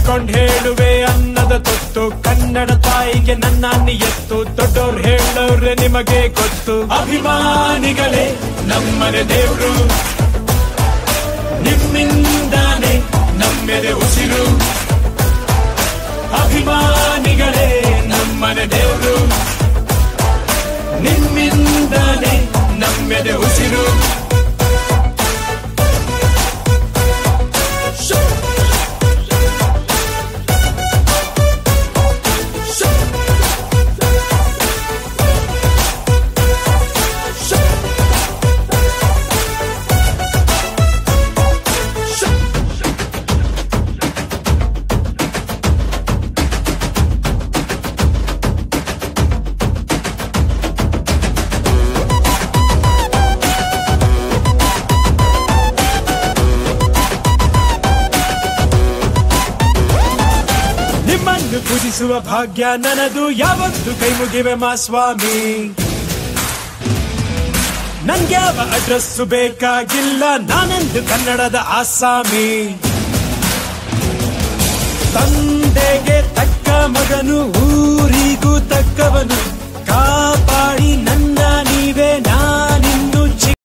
ನಿಂತ್ಕೊಂಡ್ ಹೇಳುವೆ ಅನ್ನದ ತೊತ್ತು ಕನ್ನಡ ತಾಯಿಗೆ ನನ್ನ ಎತ್ತು ದೊಡ್ಡೋರ್ ಹೇಳೋರೆ ನಿಮಗೆ ಗೊತ್ತು ಅಭಿಮಾನಿಗಳೇ ನಮ್ಮನೆ ದೇವ್ರು ನಿಮ್ಮಿಂದಾನೆ ನಮ್ಮೆದೆ ಉಸಿರು ಅಭಿಮಾನಿಗಳೇ ನಮ್ಮನೆ ದೇವ್ರು ನಿಮ್ಮಿಂದಾನೆ ನಮ್ಮೆದೆ ಉಸಿರು ನಿಮ್ಮನ್ನು ಪೂಜಿಸುವ ಭಾಗ್ಯ ನನದು ಯಾವತ್ತು ಕೈ ಮುಗಿವೆ ಮಾ ಸ್ವಾಮಿ ನನ್ಗ್ಯಾವ ಅಡ್ರೆಸ್ಸು ಬೇಕಾಗಿಲ್ಲ ನಾನೆಂದು ಕನ್ನಡದ ಆಸಾಮಿ ತಂದೆಗೆ ತಕ್ಕ ಮಗನು ಊರಿಗೂ ತಕ್ಕವನು ಕಾಪಾಡಿ ನನ್ನ ನೀವೇ ನಾಯ